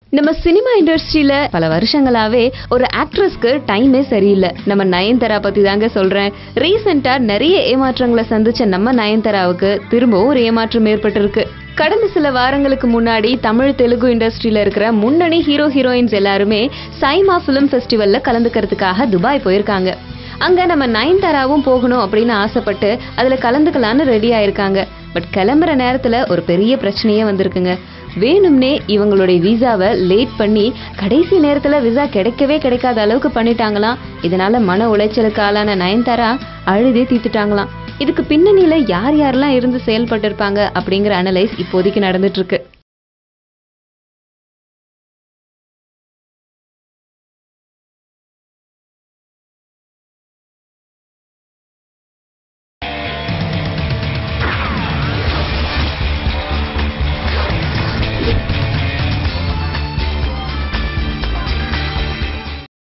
நம்ம சினிமா இண்டஸ்ட்ரியில பல வருஷங்களாவே ஒரு ஆக்ட்ரஸ்க்கு டைமே சரியில்லை நம்ம நயன்தாரா பத்தி தாங்க சொல்றேன் ரீசெண்டா நிறைய ஏமாற்றங்களை சந்திச்ச நம்ம நயன்தாராவுக்கு திரும்பவும் ஒரு ஏமாற்றம் ஏற்பட்டிருக்கு கடந்த சில வாரங்களுக்கு முன்னாடி தமிழ் தெலுங்கு இண்டஸ்ட்ரியில இருக்கிற முன்னணி ஹீரோ ஹீரோயின்ஸ் எல்லாருமே சைமா ஃபிலிம் ஃபெஸ்டிவல்ல கலந்துக்கிறதுக்காக துபாய் போயிருக்காங்க அங்க நம்ம நயன்தாராவும் போகணும் அப்படின்னு ஆசைப்பட்டு அதுல கலந்துக்கலான்னு ரெடி ஆயிருக்காங்க பட் கிளம்புற நேரத்துல ஒரு பெரிய பிரச்சனையே வந்திருக்குங்க வேணும்னே இவங்களுடைய விசாவை லேட் பண்ணி கடைசி நேரத்துல விசா கிடைக்கவே கிடைக்காத அளவுக்கு பண்ணிட்டாங்களாம் இதனால மன உளைச்சலுக்கு ஆளான நயன்தாரா அழுதே தீத்துட்டாங்களாம் இதுக்கு பின்னணியில யார் யாரெல்லாம் இருந்து செயல்பட்டு இருப்பாங்க அப்படிங்கிற அனலைஸ் இப்போதைக்கு நடந்துட்டு இருக்கு